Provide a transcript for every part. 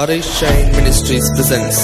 Arise Shine Ministries presents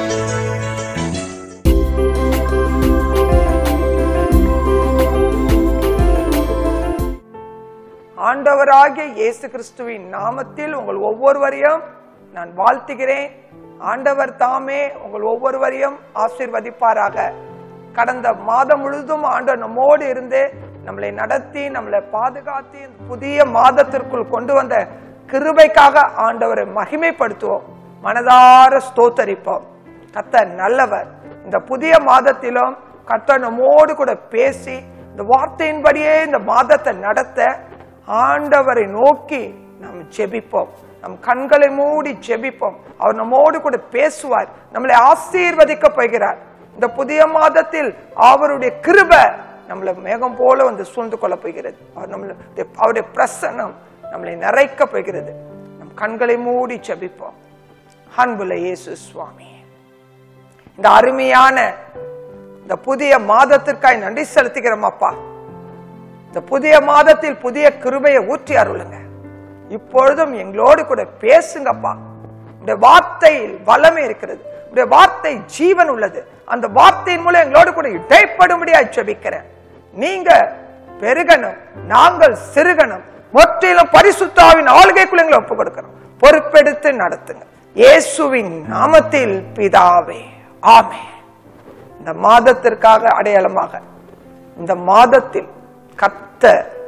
ஆண்டவராகிய இயேசு கிறிஸ்துவின் நாமத்தில் உங்கள் ஒவ்வொருவரையும் நான் வாழ்த்துகிறேன் ஆண்டவர் தாமே உங்கள் ஒவ்வொருவரையும் ஆசீர்வதிப்பாராக கடந்த மாதம் முழுதும் ஆண்டவர் நம்மோடு இருந்து நம்மளை நடத்தி நம்மளை பாதுகாத்து இந்த புதிய மாதத்திற்குள் கொண்டு வந்த கிருபைக்காக ஆண்டவரை மகிமைப்படுத்துவோம் மனதார ஸ்தோத்தரிப்போம் கர்த்தர் நல்லவர் இந்த புதிய மாதத்திலும் கர்த்தர் நம்மோடு கூட பேசி இந்த வார்த்தையின்படியே இந்த மாதத்தை நடத்த ஆண்டவரை நோக்கி நாம் ஜெபிப்போம் நம் கண்களை மூடி ஜெபிப்போம் அவர் நம்மோடு கூட பேசுவார் நம்மளை ஆசீர்வதிக்க போகிறார் இந்த புதிய மாதத்தில் அவருடைய கிருபை நம்மளை மேகம் போல வந்து சூழ்ந்து கொள்ள போகிறது அவர் நம்மளை அவருடைய பிரசன்னம் நம்மளை நிறைக்க போகிறது நம் கண்களை மூடி ஜெபிப்போம் அன்புல இயேசு சுவாமி இந்த அருமையான இந்த புதிய மாதத்திற்காய் நன்றி செலுத்துகிறோம் அப்பா இந்த புதிய மாதத்தில் புதிய கிருபையை ஊற்றி அருளுங்க இப்பொழுதும் எங்களோடு கூட பேசுங்கப்பா உடைய வார்த்தையில் வல்லமை இருக்கிறது உடைய வார்த்தை ஜீவன் உள்ளது அந்த வார்த்தையின் மூலம் எங்களோடு கூட இடைப்படும்படியாய் ஜெபிக்கிறேன் நீங்க பெருகணும் நாங்கள் சிறுகணும் முற்றிலும் பரிசுத்தாவின் ஆளுகைக்குள்ள எங்களை ஒப்பு கொடுக்கிறோம் பொறுப்பெடுத்து நடத்துங்க இயேசுவின் நாமத்தில் பிதாவே ஆமே இந்த மாதத்திற்காக அடையாளமாக இந்த மாதத்தில் கத்த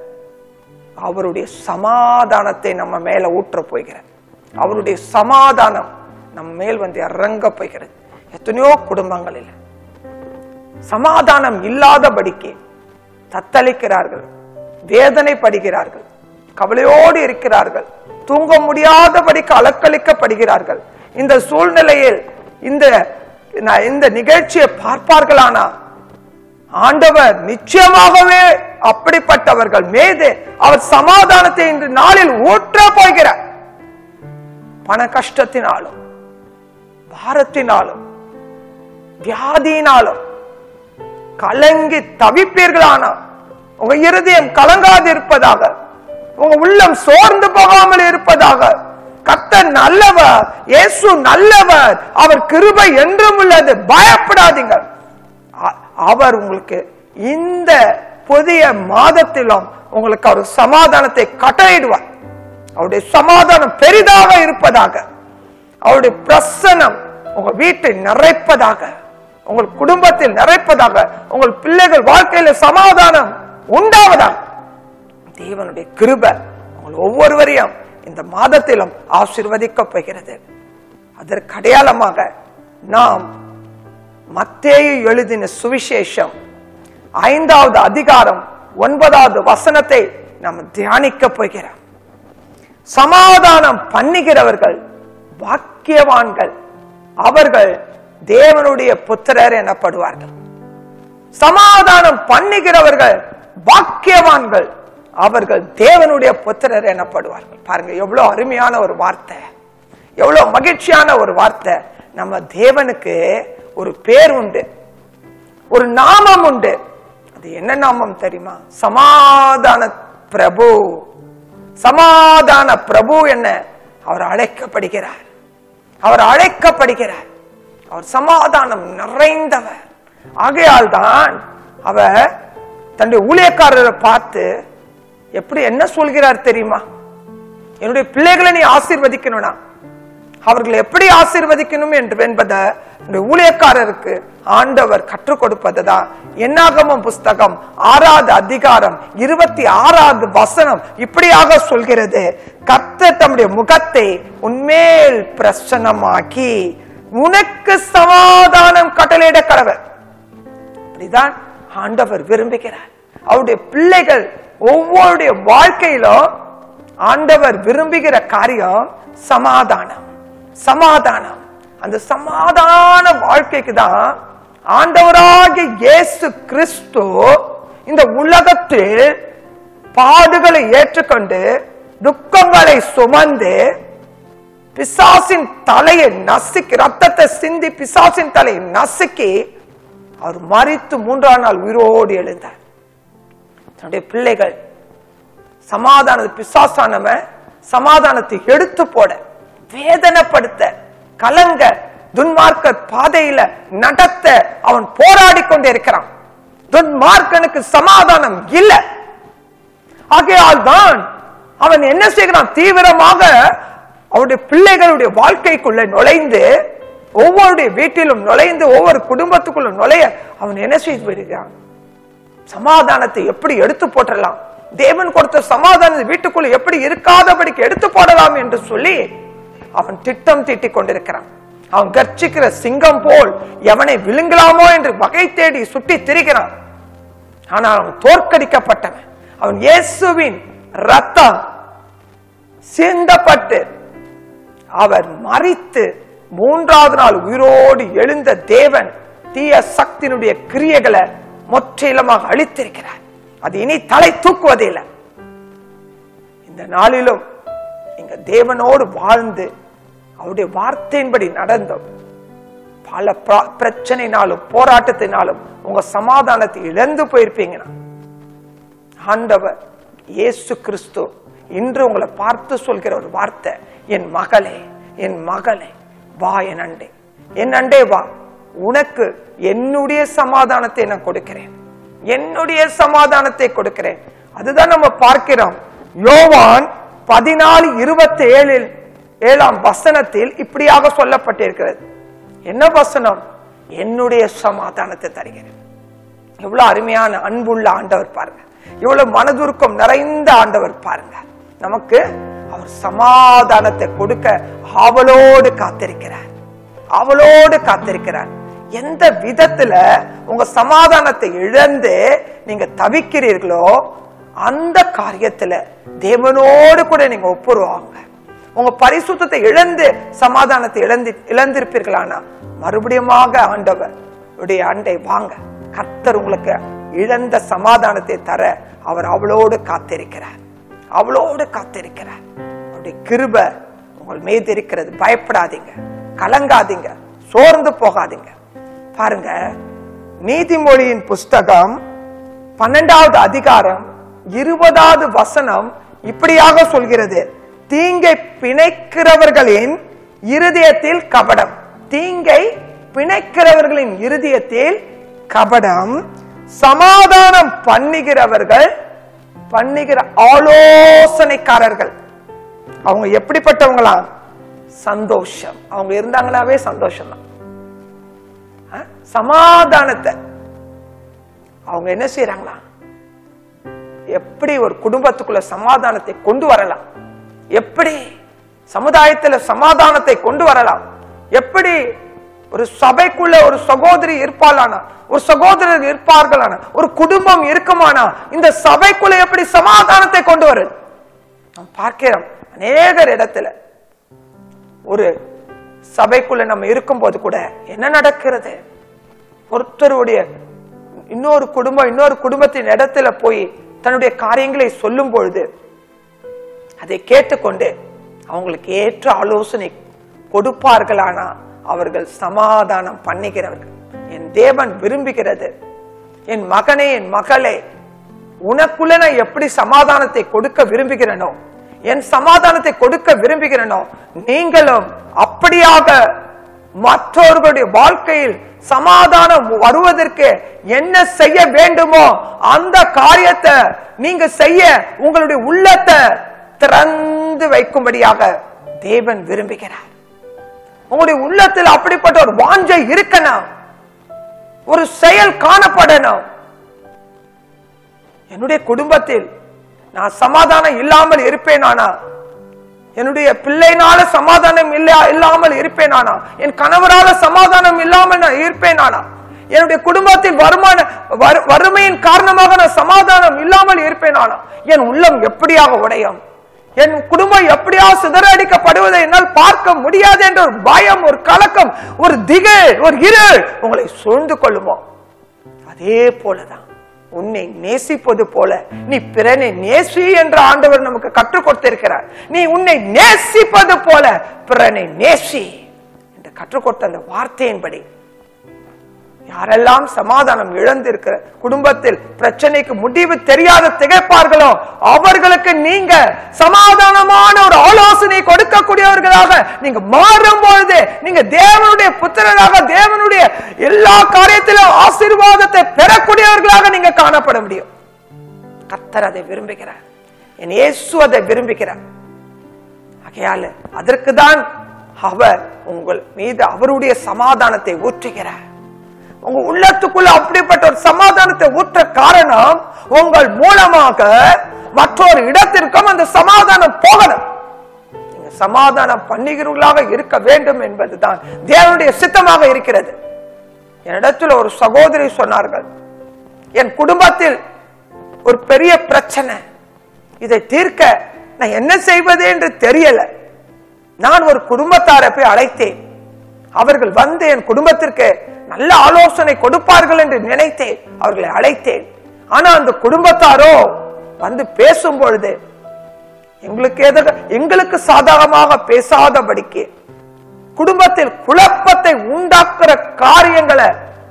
அவருடைய சமாதானத்தை நம்ம மேல ஊற்ற போகிறார் அவருடைய சமாதானம் நம்ம மேல் வந்து இறங்க போகிறது எத்தனையோ குடும்பங்களில் சமாதானம் இல்லாதபடிக்கு தத்தளிக்கிறார்கள் வேதனைப்படுகிறார்கள் கவலையோடு இருக்கிறார்கள் தூங்க முடியாதபடிக்கு அலக்களிக்கப்படுகிறார்கள் இந்த சூழ்நிலையில் இந்த நான் இந்த நிகழ்ச்சியை பார்ப்பார்களானா ஆண்டவர் நிச்சயமாகவே அப்படிப்பட்டவர்கள் மீது அவர் சமாதானத்தை இன்று நாளில் ஊற்ற போகிறார் பண கஷ்டத்தினாலும் பாரத்தினாலும் வியாதியினாலும் கலங்கி தவிப்பீர்களானா உங்க இருதயம் கலங்காது இருப்பதாக உங்க உள்ளம் சோர்ந்து போகாமல் இருப்பதாக கர்த்தர் நல்லவர் இயேசு நல்லவர் அவர் கிருபை என்றும் உள்ளது பயப்படாதீங்க அ- அவர் உங்களுக்கு இந்த புதிய மாதத்திலும் உங்களுக்கு அவர் சமாதானத்தை கட்டளையிடுவார் அவருடைய சமாதானம் பெரிதாக இருப்பதாக அவருடைய பிரசனம் உங்க வீட்டை நிறைப்பதாக உங்கள் குடும்பத்தில் நிறைப்பதாக உங்கள் பிள்ளைகள் வாழ்க்கையில சமாதானம் உண்டாவதாக தேவனுடைய கிருபை உங்கள் ஒவ்வொருவரையும் இந்த மாதத்திலும் ஆசீர்வதிக்கப் போகிறது அதற்கு அடையாளமாக நாம் மத்தேயு எழுதின சுவிசேஷம் ஐந்தாவது அதிகாரம் ஒன்பதாவது வசனத்தை நாம் தியானிக்க போகிறோம் சமாதானம் பண்ணுகிறவர்கள் பாக்கியவான்கள் அவர்கள் தேவனுடைய புத்திரர் எனப்படுவார்கள் சமாதானம் பண்ணுகிறவர்கள் பாக்கியவான்கள் அவர்கள் தேவனுடைய புத்திரர் எனப்படுவார்கள் பாருங்க எவ்வளவு அருமையான ஒரு வார்த்தை எவ்வளவு மகிழ்ச்சியான ஒரு வார்த்தை நம்ம தேவனுக்கு ஒரு பேர் உண்டு ஒரு நாமம் உண்டு அது என்ன நாமம் தெரியுமா சமாதான பிரபு சமாதான பிரபு என்ன அவர் அழைக்கப்படுகிறார் அவர் அழைக்கப்படுகிறார் அவர் சமாதானம் நிறைந்தவர் ஆகையால் தான் அவர் தன்னுடைய ஊழியக்காரரை பார்த்து எப்படி என்ன சொல்கிறார் தெரியுமா என்னுடைய பிள்ளைகளை நீ ஆசீர்வதிக்கணும்னா அவர்களை எப்படி ஆசீர்வதிக்கணும் என்று என்பதை இந்த ஊழியக்காரருக்கு ஆண்டவர் கற்றுக் கொடுப்பதுதான் என்னாகமம் புஸ்தகம் ஆறாவது அதிகாரம் இருபத்தி ஆறாவது வசனம் இப்படியாக சொல்கிறது கர்த்தர் தம்முடைய முகத்தை உன்மேல் பிரசனமாக்கி உனக்கு சமாதானம் கட்டளையிட கடவர் அப்படிதான் ஆண்டவர் விரும்புகிறார் அவருடைய பிள்ளைகள் ஒவ்வொருடைய வாழ்க்கையிலும் ஆண்டவர் விரும்புகிற காரியம் சமாதானம் சமாதானம் அந்த சமாதான வாழ்க்கைக்கு தான் ஆண்டவராகிய இயேசு கிறிஸ்து இந்த உலகத்தில் பாடுகளை ஏற்றுக்கொண்டு துக்கங்களை சுமந்து பிசாசின் தலையை நசுக்கி ரத்தத்தை சிந்தி பிசாசின் தலையை நசுக்கி அவர் மறித்து மூன்றாம் நாள் உயிரோடு எழுந்தார் தன்னுடைய பிள்ளைகள் சமாதான பிசாசானவன் சமாதானத்தை எடுத்து போட வேதனைப்படுத்த கலங்க துன்மார்க்க பாதையில நடத்த அவன் போராடி கொண்டே இருக்கிறான் துன்மார்க்கனுக்கு சமாதானம் இல்லை ஆகையால் தான் அவன் என்ன செய்கிறான் தீவிரமாக அவருடைய பிள்ளைகளுடைய வாழ்க்கைக்குள்ள நுழைந்து ஒவ்வொருடைய வீட்டிலும் நுழைந்து ஒவ்வொரு குடும்பத்துக்குள்ளும் நுழைய அவன் என்ன செய்து வருகிறான் சமாதானத்தை எப்படி எடுத்து போட்டலாம் தேவன் கொடுத்த சமாதானத்தை வீட்டுக்குள்ள எப்படி இருக்காதபடிக்கு எடுத்து போடலாம் என்று சொல்லி அவன் திட்டம் தீட்டிக் கொண்டிருக்கிறான் அவன் கர்ச்சிக்கிற சிங்கம் போல் எவனை விழுங்கலாமோ என்று வகை தேடி சுட்டி திரிகிறான் ஆனால் அவன் தோற்கடிக்கப்பட்டவன் அவன் இயேசுவின் ரத்தம் சிந்தப்பட்டு அவர் மறித்து மூன்றாவது நாள் உயிரோடு எழுந்த தேவன் தீய சக்தியினுடைய கிரியைகளை முற்றிலுமாக அழித்திருக்கிறார் அது இனி தலை தூக்குவதில்லை இந்த நாளிலும் நீங்க தேவனோடு வாழ்ந்து அவருடைய வார்த்தையின்படி நடந்தோம் பல பிர- பிரச்சனைனாலும் போராட்டத்தினாலும் உங்க சமாதானத்தை இழந்து போயிருப்பீங்கன்னா ஆண்டவர் இயேசு கிறிஸ்து இன்று உங்களை பார்த்து சொல்கிற ஒரு வார்த்தை என் மகளே என் மகளே வா என் அண்டே என் அண்டே வா உனக்கு என்னுடைய சமாதானத்தை நான் கொடுக்கிறேன் என்னுடைய சமாதானத்தை கொடுக்கிறேன் அதுதான் நம்ம பார்க்கிறோம் யோவான் பதினாலு இருபத்தி ஏழில் ஏழாம் வசனத்தில் இப்படியாக சொல்லப்பட்டிருக்கிறது என்ன வசனம் என்னுடைய சமாதானத்தை தருகிறேன் எவ்வளவு அருமையான அன்புள்ள ஆண்டவர் பாருங்க எவ்வளவு மனதுருக்கம் நிறைந்த ஆண்டவர் பாருங்க நமக்கு அவர் சமாதானத்தை கொடுக்க ஆவலோடு காத்திருக்கிறார் அவளோடு காத்திருக்கிறார் எந்த விதத்துல உங்க சமாதானத்தை இழந்து நீங்க தவிக்கிறீர்களோ அந்த காரியத்துல தேவனோடு கூட நீங்க ஒப்புருவாங்க உங்க பரிசுத்தத்தை இழந்து சமாதானத்தை இழந்து இழந்திருப்பீர்களானா மறுபடியுமாக ஆண்டவர் உடைய அண்டை வாங்க கர்த்தர் உங்களுக்கு இழந்த சமாதானத்தை தர அவர் அவளோடு காத்திருக்கிறார் அவளோடு காத்திருக்கிறார் அவருடைய கிருப உங்கள் மீது இருக்கிறது பயப்படாதீங்க கலங்காதீங்க சோர்ந்து போகாதீங்க பாருங்க நீதிமொழியின் புஸ்தகம் பன்னெண்டாவது அதிகாரம் இருபதாவது வசனம் இப்படியாக சொல்கிறது தீங்கை பிணைக்கிறவர்களின் இருதயத்தில் கபடம் தீங்கை பிணைக்கிறவர்களின் இருதயத்தில் கபடம் சமாதானம் பண்ணுகிறவர்கள் பண்ணுகிற ஆலோசனைக்காரர்கள் அவங்க எப்படிப்பட்டவங்களா சந்தோஷம் அவங்க இருந்தாங்கனாவே சந்தோஷம் தான் அஹ், சமாதானத்தை அவங்க என்ன செய்யறாங்களா எப்படி ஒரு குடும்பத்துக்குள்ள சமாதானத்தை கொண்டு வரலாம் எப்படி சமுதாயத்துல சமாதானத்தை கொண்டு வரலாம் எப்படி ஒரு சபைக்குள்ள ஒரு சகோதரி இருப்பாளானா ஒரு சகோதரர் இருப்பார்களானா ஒரு குடும்பம் இருக்குமானா இந்த சபைக்குள்ள எப்படி சமாதானத்தை கொண்டு வருது நாம் பார்க்கிறோம் அநேகர் இடத்துல ஒரு சபைக்குள்ள நம்ம இருக்கும்போது கூட என்ன நடக்கிறது ஒருத்தருடைய இன்னொரு குடும்பம் இன்னொரு குடும்பத்தின் இடத்துல போய் தன்னுடைய காரியங்களை சொல்லும் பொழுது அதை கேட்டுக்கொண்டு அவங்களுக்கு ஏற்ற ஆலோசனை கொடுப்பார்களானா அவர்கள் சமாதானம் பண்ணுகிறவர்கள் என் தேவன் விரும்புகிறது என் மகனே என் மகளே உனக்குள்ள நான் எப்படி சமாதானத்தை கொடுக்க விரும்புகிறேனோ என் சமாதானத்தை கொடுக்க விரும்புகிறேனோ நீங்களும் அப்படியாக மற்றவர்களுடைய வாழ்க்கையில் சமாதானம் வருவதற்கு என்ன செய்ய வேண்டுமோ அந்த காரியத்தை நீங்க செய்ய உங்களுடைய உள்ளத்தை திறந்து வைக்கும்படியாக தேவன் விரும்புகிறார் உங்களுடைய உள்ளத்தில் அப்படிப்பட்ட ஒரு வாஞ்சை இருக்கணும் ஒரு செயல் காணப்படணும் என்னுடைய குடும்பத்தில் நான் சமாதானம் இல்லாமல் இருப்பேனானா என்னுடைய பிள்ளைனால சமாதானம் இல்ல இல்லாமல் இருப்பேனானா என் கணவரால சமாதானம் இல்லாமல் நான் இருப்பேனானா என்னுடைய குடும்பத்தில் வருமான வறு- வறுமையின் காரணமாக நான் சமாதானம் இல்லாமல் இருப்பேனானா என் உள்ளம் எப்படியாக உடையும் என் குடும்பம் எப்படியா சிதறடிக்கப்படுவதை என்னால் பார்க்க முடியாது என்ற ஒரு பயம் ஒரு கலக்கம் ஒரு திகில் ஒரு இருள் உங்களை சூழ்ந்து கொள்ளுமோ அதே போலதான் உன்னை நேசிப்பது போல நீ பிறனை நேசி என்ற ஆண்டவர் நமக்கு கற்றுக் கொடுத்திருக்கிறார் நீ உன்னை நேசிப்பது போல பிறனை நேசி என்று கற்றுக் கொடுத்த அந்த வார்த்தையின்படி யாரெல்லாம் சமாதானம் இழந்திருக்கிற குடும்பத்தில் பிரச்சனைக்கு முடிவு தெரியாத திகைப்பார்களோ அவர்களுக்கு நீங்க சமாதானமான ஒரு ஆலோசனை கொடுக்கக்கூடியவர்களாக நீங்க மாறும் பொழுது நீங்க தேவனுடைய புத்திரராக தேவனுடைய எல்லா காரியத்திலும் ஆசீர்வாதத்தை பெறக்கூடியவர்களாக நீங்க காணப்பட முடியும் கர்த்தர் அதை விரும்புகிறார் என் இயேசு அதை விரும்புகிறார் ஆகையால அதற்கு தான் அவர் உங்கள் மீது அவருடைய சமாதானத்தை ஊற்றுகிறார் உங்க உள்ளத்துக்குள்ள அப்படிப்பட்ட ஒரு சமாதானத்தை ஊற்ற காரணம் உங்கள் மூலமாக மற்றொரு இடத்திற்கும் அந்த சமாதானம் போகணும் நீங்க சமாதானம் பண்ணுகிறவர்களாக இருக்க வேண்டும் என்பதுதான் தேவனுடைய சித்தமாக இருக்கிறது என்னிடத்தில் ஒரு சகோதரி சொன்னார்கள் என் குடும்பத்தில் ஒரு பெரிய பிரச்சனை இதை தீர்க்க நான் என்ன செய்வது என்று தெரியல நான் ஒரு குடும்பத்தாரை போய் அழைத்தேன் அவர்கள் வந்து என் குடும்பத்திற்கு நல்ல ஆலோசனை கொடுப்பார்கள் என்று நினைத்தேன் அவர்களை அழைத்தேன் ஆனா அந்த குடும்பத்தாரோ வந்து பேசும் பொழுது எங்களுக்கு எதிர எங்களுக்கு சாதகமாக பேசாதபடிக்கு குடும்பத்தில் குழப்பத்தை உண்டாக்குற காரியங்களை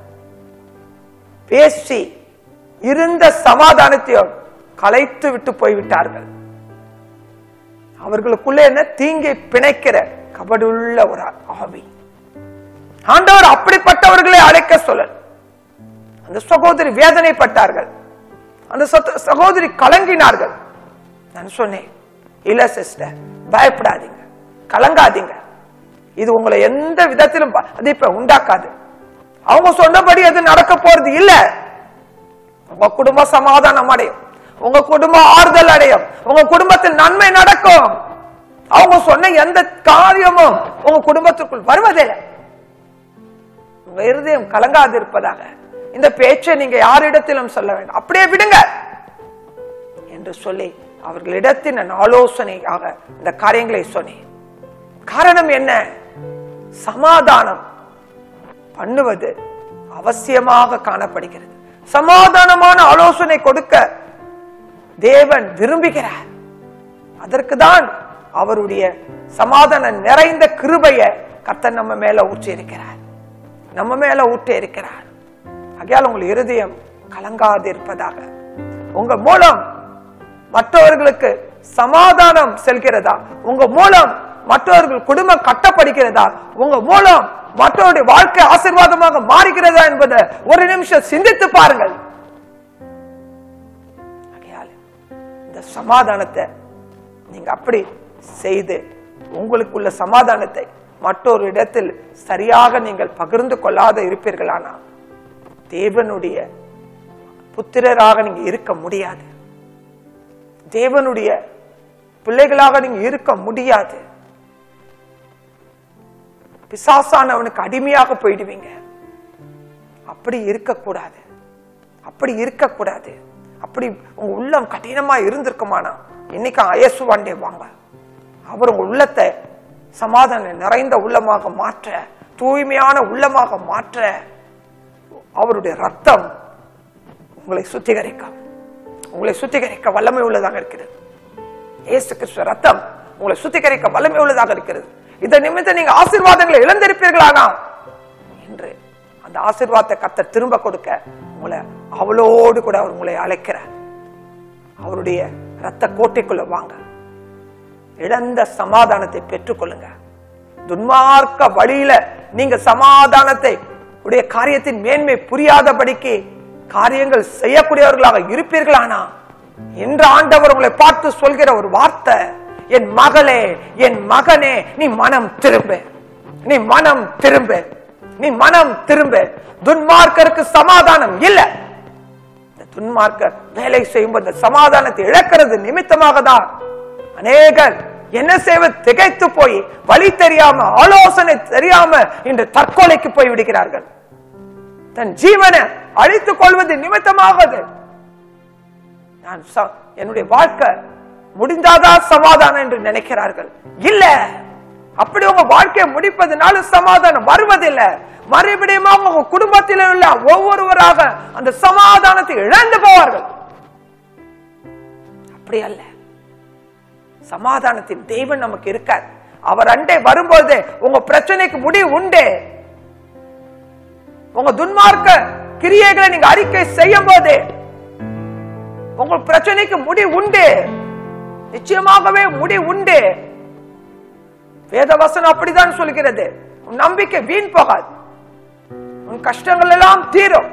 பேசி இருந்த சமாதானத்தையும் கலைத்து விட்டு போய்விட்டார்கள் அவர்களுக்குள்ள என்ன தீங்கை பிணைக்கிற கபடுள்ள ஒரு ஆவி ஆண்டவர் அப்படிப்பட்டவர்களை அழைக்க சொல்ல அந்த சகோதரி வேதனைப்பட்டார்கள் அந்த சத்த- சகோதரி கலங்கினார்கள் நான் சொன்னேன் இல்ல சிஸ்டர் பயப்படாதீங்க கலங்காதீங்க இது உங்களை எந்த விதத்திலும் பாதிப்பை உண்டாக்காது அவங்க சொன்னபடி அது நடக்க போறது இல்ல உங்க குடும்பம் சமாதானம் அடையும் உங்க குடும்பம் ஆறுதல் அடையும் உங்க குடும்பத்தில் நன்மை நடக்கும் அவங்க சொன்ன எந்த காரியமும் உங்க குடும்பத்துக்குள் வருவதில்லை உங்க இருதயம் கலங்காது இருப்பதாக இந்த பேச்சை நீங்க யாரிடத்திலும் சொல்ல வேண்டாம் அப்படியே விடுங்க என்று சொல்லி அவர்களிடத்தில் நான் ஆலோசனையாக இந்த காரியங்களை சொன்னேன் காரணம் என்ன சமாதானம் பண்ணுவது அவசியமாக காணப்படுகிறது சமாதானமான ஆலோசனை கொடுக்க தேவன் விரும்புகிறார் அதற்கு தான் அவருடைய சமாதானம் நிறைந்த கிருபைய கர்த்தர் நம்ம மேல ஊற்றி இருக்கிறார் நம்ம மேல ஊற்றி இருக்கிறார் ஆகையால் உங்கள் இருதயம் கலங்காது இருப்பதாக உங்க மூலம் மற்றவர்களுக்கு சமாதானம் செல்கிறதா உங்க மூலம் மற்றவர்கள் குடும்பம் கட்டப்படுகிறதா உங்க மூலம் மற்றவருடைய வாழ்க்கை ஆசீர்வாதமாக மாறுகிறதா என்பதை ஒரு நிமிஷம் சிந்தித்து பாருங்கள் ஆகையால் இந்த சமாதானத்தை நீங்க அப்படி செய்து உங்களுக்குள்ள சமாதானத்தை மற்றொரு இடத்தில் சரியாக நீங்கள் பகிர்ந்து கொள்ளாத இருப்பீர்களானா தேவனுடைய புத்திரராக நீங்க இருக்க முடியாது தேவனுடைய பிள்ளைகளாக நீங்க இருக்க முடியாது பிசாசானவனுக்கு அடிமையாக போயிடுவீங்க அப்படி இருக்கக்கூடாது அப்படி இருக்கக்கூடாது அப்படி உங்க உள்ளம் கடினமா இருந்திருக்குமானா இன்னைக்கு அயசுவாண்டே வாங்க அவர் உங்க உள்ளத்தை சமாதானம் நிறைந்த உள்ளமாக மாற்ற தூய்மையான உள்ளமாக மாற்ற அவருடைய ரத்தம் உங்களை சுத்திகரிக்க உங்களை சுத்திகரிக்க வல்லமை உள்ளதாக இருக்கிறது இயேசு கிறிஸ்துவ ரத்தம் உங்களை சுத்திகரிக்க வல்லமை உள்ளதாக இருக்கிறது இதை நிமித்தம் நீங்க ஆசீர்வாதங்களை இழந்திருப்பீர்களானா என்று அந்த ஆசீர்வாதத்தை கர்த்தர் திரும்ப கொடுக்க உங்களை அவளோடு கூட அவர் உங்களை அழைக்கிறார் அவருடைய ரத்த கோட்டைக்குள்ள வாங்க இழந்த சமாதானத்தை பெற்றுக்கொள்ளுங்க துன்மார்க்க வழியில நீங்க சமாதானத்தை உடைய காரியத்தின் மேன்மை புரியாதபடிக்கு காரியங்கள் செய்யக்கூடியவர்களாக இருப்பீர்களானா என்று ஆண்டவர் உங்களை பார்த்து சொல்கிற ஒரு வார்த்தை என் மகளே என் மகனே நீ மனம் திரும்ப நீ மனம் திரும்ப நீ மனம் திரும்ப துன்மார்க்கருக்கு சமாதானம் இல்ல இந்த துன்மார்க்கர் வேலை செய்யும்போது இந்த சமாதானத்தை இழக்கிறது நிமித்தமாக தான் அநேகர் என்ன செய்வது திகைத்து போய் வழி தெரியாம ஆலோசனை தெரியாம இன்று தற்கொலைக்கு போய் விடுகிறார்கள் தன் ஜீவனை அழித்துக் கொள்வது நிமித்தமாகுது நான் ச- என்னுடைய வாழ்க்கை முடிந்தாதான் சமாதானம் என்று நினைக்கிறார்கள் இல்ல அப்படி உங்க வாழ்க்கையை முடிப்பதனால சமாதானம் வருவதில்லை மறுபடியும் உங்க குடும்பத்தில் உள்ள ஒவ்வொருவராக அந்த சமாதானத்தை இழந்து போவார்கள் அப்படி அல்ல சமாதானத்தின் தெய்வம் நமக்கு இருக்கார் அவர் அண்டை வரும்போது உங்க பிரச்சனைக்கு முடிவு உண்டு உங்க துன்மார்க்க கிரியைகளை நீங்க அறிக்கை செய்யும் போது உங்க பிரச்சனைக்கு முடி உண்டு நிச்சயமாகவே முடி உண்டு வேதவசனம் அப்படிதான் சொல்கிறது உன் நம்பிக்கை வீண் போகாது உன் கஷ்டங்கள் எல்லாம் தீரும்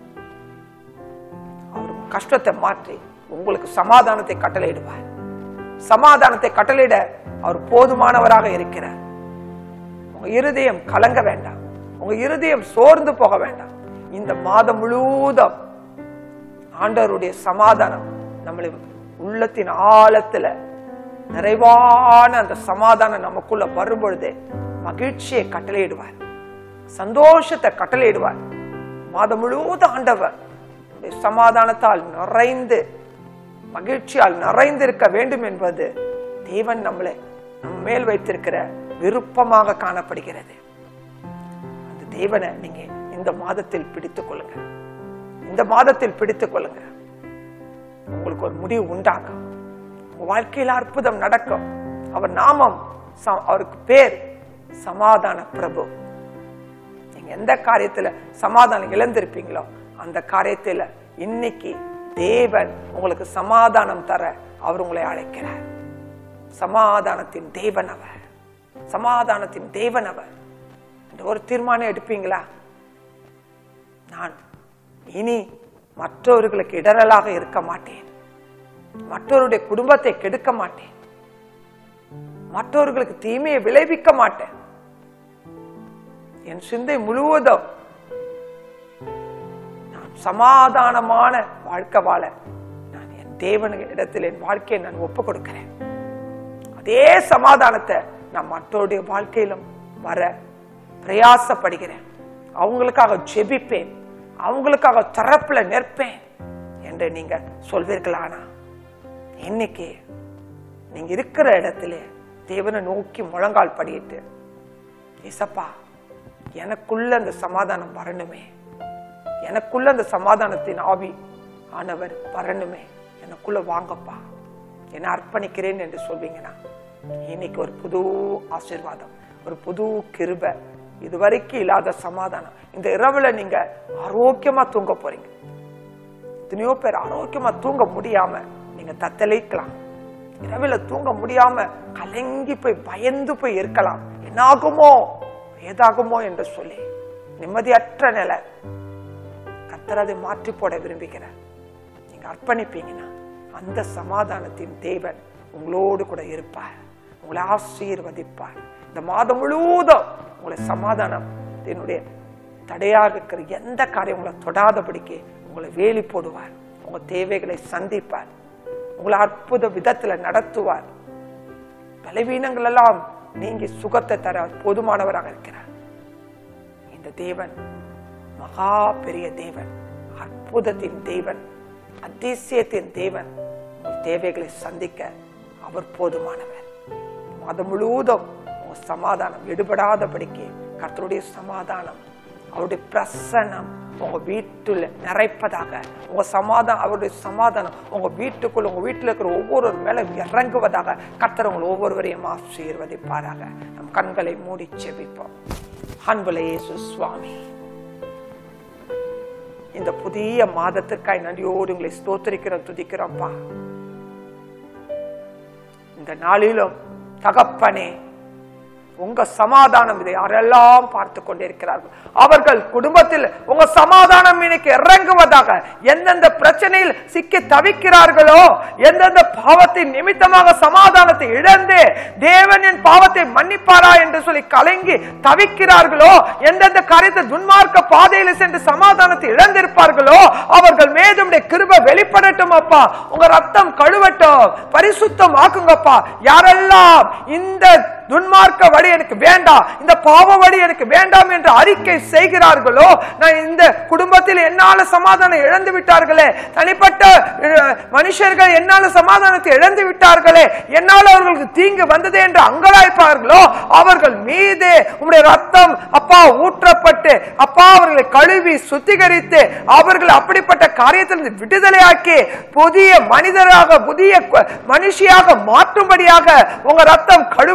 அவர் உன் கஷ்டத்தை மாற்றி உங்களுக்கு சமாதானத்தை கட்டளையிடுவார் சமாதானத்தை கட்டளையிட அவர் போதுமானவராக இருக்கிறார் உங்க இருதயம் கலங்க வேண்டாம் உங்க இருதயம் சோர்ந்து போக வேண்டாம் இந்த மாதம் முழுவதும் ஆண்டவருடைய சமாதானம் நம்மளை உள்ளத்தின் ஆழத்துல நிறைவான அந்த சமாதானம் நமக்குள்ள வரும்பொழுது மகிழ்ச்சியை கட்டளையிடுவார் சந்தோஷத்தை கட்டளையிடுவார் மாதம் முழுவதும் ஆண்டவர் நம்முடைய சமாதானத்தால் நிறைந்து மகிழ்ச்சியால் நிறைந்திருக்க வேண்டும் என்பது தேவன் நம்மளை நம்ம மேல் வைத்திருக்கிற விருப்பமாக காணப்படுகிறது அந்த தேவனை நீங்க இந்த மாதத்தில் பிடித்துக் கொள்ளுங்க இந்த மாதத்தில் பிடித்துக் கொள்ளுங்க உங்களுக்கு ஒரு முடிவு உண்டாகும் உங்க வாழ்க்கையில அற்புதம் நடக்கும் அவர் நாமம் ச- அவருக்கு பேர் சமாதான பிரபு நீங்க எந்த காரியத்துல சமாதானம் இழந்திருப்பீங்களோ அந்த காரியத்துல இன்னைக்கு தேவன் உங்களுக்கு சமாதானம் தர அவர் உங்களை அழைக்கிறார் சமாதானத்தின் தேவன் அவர் சமாதானத்தின் தேவன் அவர் இந்த ஒரு தீர்மானம் எடுப்பீங்களா நான் இனி மற்றவர்களுக்கு இடரலாக இருக்க மாட்டேன் மற்றவருடைய குடும்பத்தை கெடுக்க மாட்டேன் மற்றவர்களுக்கு தீமையை விளைவிக்க மாட்டேன் என் சிந்தை முழுவதும் நான் சமாதானமான வாழ்க்கை வாழ நான் என் தேவன் இடத்தில் என் வாழ்க்கையை நான் ஒப்பு கொடுக்கிறேன் அதே சமாதானத்தை நான் மற்றவருடைய வாழ்க்கையிலும் வர பிரயாசப்படுகிறேன் அவங்களுக்காக ஜெபிப்பேன் அவங்களுக்காக தரப்புல நிற்பேன் என்று நீங்க சொல்வீர்களானா இன்னைக்கு நீங்க இருக்கிற இடத்துல தேவனை நோக்கி முழங்கால் படியிட்டு இசப்பா எனக்குள்ள அந்த சமாதானம் வரணுமே எனக்குள்ள அந்த சமாதானத்தின் ஆவி ஆனவர் வரணுமே எனக்குள்ள வாங்கப்பா என்னை அர்ப்பணிக்கிறேன் என்று சொல்வீங்கன்னா இன்னைக்கு ஒரு புது ஆசீர்வாதம் ஒரு புது கிருபை இதுவரைக்கும் இல்லாத சமாதானம் இந்த இரவுல நீங்க ஆரோக்கியமா தூங்க போறீங்க எத்தனையோ பேர் ஆரோக்கியமா தூங்க முடியாம நீங்க தத்தளிக்கலாம் இரவுல தூங்க முடியாம கலங்கி போய் பயந்து போய் இருக்கலாம் என்னாகுமோ ஏதாகுமோ என்று சொல்லி நிம்மதியற்ற நிலை கர்த்தர் அதை மாற்றி போட விரும்புகிறார் நீங்க அர்ப்பணிப்பீங்கன்னா அந்த சமாதானத்தின் தேவன் உங்களோடு கூட இருப்பார் உங்களை ஆசீர்வதிப்பார் இந்த மாதம் முழுவதும் உங்களை சமாதானம் என்னுடைய தடையாக இருக்கிற எந்த காரியம் உங்களை தொடாதபடிக்கு உங்களை வேலி போடுவார் உங்க தேவைகளை சந்திப்பார் உங்களை அற்புத விதத்துல நடத்துவார் பலவீனங்கள் எல்லாம் நீங்கி சுகத்தை தர போதுமானவராக இருக்கிறார் இந்த தேவன் மகா பெரிய தேவன் அற்புதத்தின் தேவன் அதிசயத்தின் தேவன் உங்கள் தேவைகளை சந்திக்க அவர் போதுமானவர் மதம் முழுவதும் உங்க சமாதானம் எடுபடாதபடிக்கு கர்த்தருடைய சமாதானம் அவருடைய பிரசன்னம் உங்க வீட்டுல நிறைப்பதாக உங்க சமாதானம் அவருடைய சமாதானம் உங்க வீட்டுக்குள்ள உங்க வீட்டுல இருக்கிற ஒவ்வொரு மேல இறங்குவதாக கர்த்தர் உங்கள் ஒவ்வொருவரையும் ஆசீர்வதிப்பாராக நம் கண்களை மூடி செபிப்போம் அன்புல இயேசு சுவாமி இந்த புதிய மாதத்திற்காய் நன்றியோடு உங்களை ஸ்தோத்திரிக்கிறோம் துதிக்கிறோம்ப்பா இந்த நாளிலும் தகப்பனே உங்க சமாதானம் இதை யாரெல்லாம் பார்த்து கொண்டிருக்கிறார்கள் அவர்கள் குடும்பத்தில் உங்க சமாதானம் இன்னைக்கு இறங்குவதாக எந்தெந்த பிரச்சனையில் சிக்கி தவிக்கிறார்களோ எந்தெந்த பாவத்தின் நிமித்தமாக சமாதானத்தை இழந்து தேவன் என் பாவத்தை மன்னிப்பாரா என்று சொல்லி கலங்கி தவிக்கிறார்களோ எந்தெந்த காரியத்தை துன்மார்க்க பாதையில் சென்று சமாதானத்தை இழந்திருப்பார்களோ அவர்கள் மேதுடைய கிருபை வெளிப்படட்டும் அப்பா உங்க ரத்தம் கழுவட்டும் பரிசுத்தம் ஆக்குங்கப்பா யாரெல்லாம் இந்த துன்மார்க்க வழி எனக்கு வேண்டாம் இந்த பாவ வழி எனக்கு வேண்டாம் என்று அறிக்கை செய்கிறார்களோ நான் இந்த குடும்பத்தில் என்னால சமாதானம் இழந்து விட்டார்களே தனிப்பட்ட அஹ், மனுஷர்கள் என்னால சமாதானத்தை இழந்து விட்டார்களே என்னால் அவர்களுக்கு தீங்கு வந்தது என்று அங்கலாய்ப்பார்களோ அவர்கள் மீது உம்முடைய ரத்தம் அப்பா ஊற்றப்பட்டு அப்பா அவர்களை கழுவி சுத்திகரித்து அவர்கள் அப்படிப்பட்ட காரியத்திலிருந்து விடுதலையாக்கி புதிய மனிதராக புதிய கு- மனுஷியாக மாற்றும்படியாக உங்க ரத்தம் கழுவட்டும் அப்பா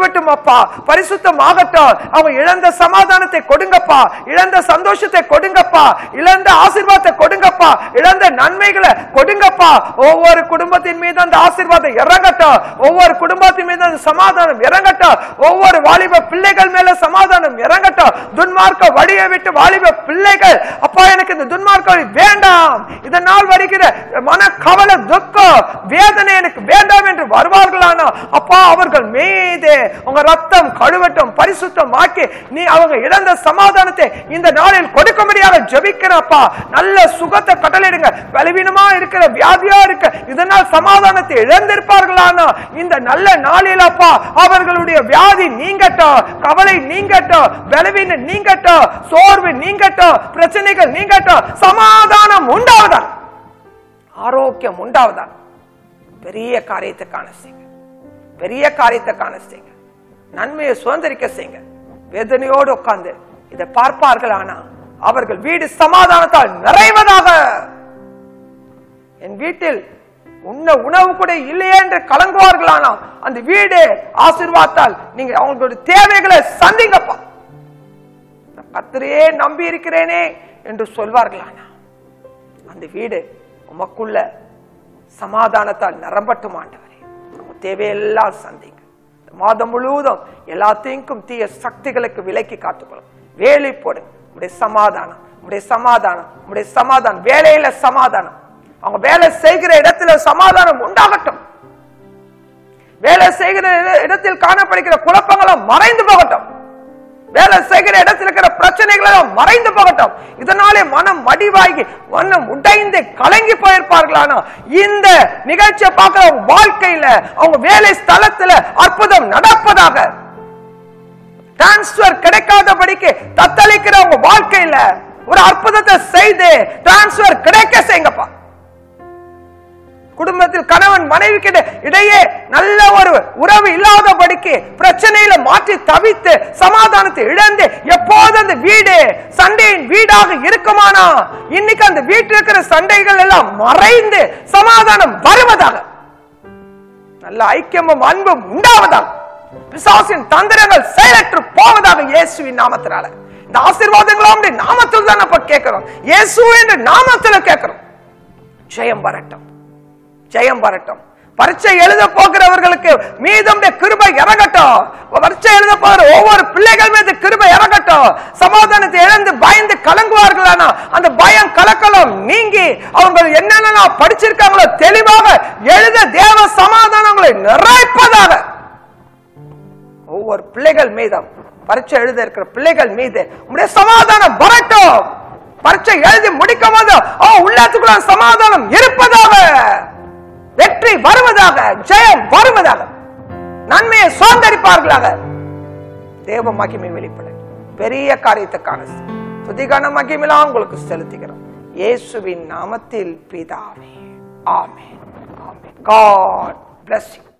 கொடுங்கப்பா பரிசுத்தமாகட்டும் அவங்க இழந்த சமாதானத்தை கொடுங்கப்பா இழந்த சந்தோஷத்தை கொடுங்கப்பா இழந்த ஆசீர்வாதத்தை கொடுங்கப்பா இழந்த நன்மைகளை கொடுங்கப்பா ஒவ்வொரு குடும்பத்தின் மீது அந்த ஆசீர்வாதம் இறங்கட்டும் ஒவ்வொரு குடும்பத்தின் மீது அந்த சமாதானம் இறங்கட்டும் ஒவ்வொரு வாலிப பிள்ளைகள் மேல சமாதானம் இறங்கட்டும் துன்மார்க்க வழியை விட்டு வாலிப பிள்ளைகள் அப்பா எனக்கு இந்த துன்மார்க்க வழி வேண்டாம் இதனால் வருகிற மன கவலை துக்கம் வேதனை எனக்கு வேண்டாம் என்று வருவார்களானா அப்பா அவர்கள் மீது உங்க ரத்தம் கழுவட்டும் பரிசுத்தம் ஆக்கி நீ அவங்க இழந்த சமாதானத்தை இந்த நாளில் கொடுக்கும்படியாக ஜெபிக்கிறப்பா நல்ல சுகத்தை கட்டளையிடுங்க பலவீனமா இருக்கிற வியாதியா இருக்க இதனால் சமாதானத்தை இழந்திருப்பார்களானா இந்த நல்ல நாளில் அப்பா அவர்களுடைய வியாதி நீங்கட்டும் கவலை நீங்கட்டும் பலவீனம் நீங்கட்டும் சோர்வு நீங்கட்டும் பிரச்சனைகள் நீங்கட்டும் சமாதானம் உண்டாவதா ஆரோக்கியம் உண்டாவதா பெரிய காரியத்தை காண செய்யுங்க பெரிய காரியத்தை காண செய்யுங்க நன்மையை சுதந்திரிக்க செய்யுங்க வேதனையோடு உட்கார்ந்து இதை பார்ப்பார்கள் ஆனா அவர்கள் வீடு சமாதானத்தால் நிறைவதாக என் வீட்டில் உண்ண உணவு கூட இல்லையே என்று கலங்குவார்களானா அந்த வீடு ஆசீர்வாதத்தால் நீங்க அவங்களுடைய தேவைகளை சந்திங்கப்பா நான் கர்த்தரையே நம்பி இருக்கிறேனே என்று சொல்வார்களானா அந்த வீடு உமக்குள்ள சமாதானத்தால் நிரம்பட்டும் ஆண்டவரே உங்க தேவையெல்லாம் சந்திங்க இந்த மாதம் முழுவதும் எல்லாத்தையும் தீய சக்திகளுக்கு விலக்கி காத்துக்கொள்ளும் வேலை போடுங்க உடைய சமாதானம் உடைய சமாதானம் உடைய சமாதானம் வேலையில சமாதானம் அவங்க வேலை செய்கிற இடத்துல சமாதானம் உண்டாகட்டும் வேலை செய்கிற இட- இடத்தில் காணப்படுகிற குழப்பங்களும் மறைந்து போகட்டும் வேலை செய்கிற இடத்தில் இருக்கிற பிரச்சனைகள் எல்லாம் மறைந்து போகட்டும் இதனாலே மனம் மடிவாகி மனம் உடைந்து கலங்கி போயிருப்பார்களானா இந்த நிகழ்ச்சியை பார்க்கிற அவங்க வாழ்க்கையில அவங்க வேலை ஸ்தலத்துல அற்புதம் நடப்பதாக டிரான்ஸ்பர் கிடைக்காதபடிக்கு தத்தளிக்கிற உங்க வாழ்க்கையில ஒரு அற்புதத்தை செய்து டிரான்ஸ்பர் கிடைக்க செய்யுங்கப்பா குடும்பத்தில் கணவன் மனைவி கிட்ட இடையே நல்ல ஒரு உறவு இல்லாதபடிக்கு பிரச்சனையில மாற்றி தவித்து சமாதானத்தை இழந்து எப்போது அந்த வீடு சண்டையின் வீடாக இருக்குமானா இன்னைக்கு அந்த வீட்டில் இருக்கிற சண்டைகள் எல்லாம் மறைந்து சமாதானம் வருவதாக நல்ல ஐக்கியமும் அன்பும் உண்டாவதாக பிசாசின் தந்திரங்கள் செயலற்று போவதாக இயேசுவின் நாமத்தினால இந்த ஆசீர்வாதங்களும் அவருடைய நாமத்தில் தான் நம்ம கேட்கிறோம் இயேசு என்ற நாமத்துல கேட்கிறோம் ஜெயம் வரட்டும் ஜெயம் வரட்டும் பரீட்சை எழுத போகிறவர்களுக்கு மீதம் கிருபை இறங்கட்டும் பரீட்சை எழுத போகிற ஒவ்வொரு பிள்ளைகள் மீது கிருபை இறங்கட்டும் சமாதானத்தை இழந்து பயந்து கலங்குவார்களானா அந்த பயம் கலக்கலம் நீங்கி அவங்க என்னென்ன படிச்சிருக்காங்களோ தெளிவாக எழுத தேவ சமாதானங்களை நிறைப்பதாக ஒவ்வொரு பிள்ளைகள் மீதும் பரீட்சை எழுத இருக்கிற பிள்ளைகள் மீது உடைய சமாதானம் வரட்டும் பரீட்சை எழுதி முடிக்கும் போது அவன் உள்ளத்துக்குள்ள சமாதானம் இருப்பதாக வெற்றி வருவதாக ஜெயம் வருவதாக நன்மையை சுதந்திரிப்பார்களாக தேவ மகிமை வெளிப்பட பெரிய காரியத்தை காண துதிகான மகிமெல்லாம் உங்களுக்கு செலுத்துகிறோம் இயேசுவின் நாமத்தில் பிதாவே amen amen God bless you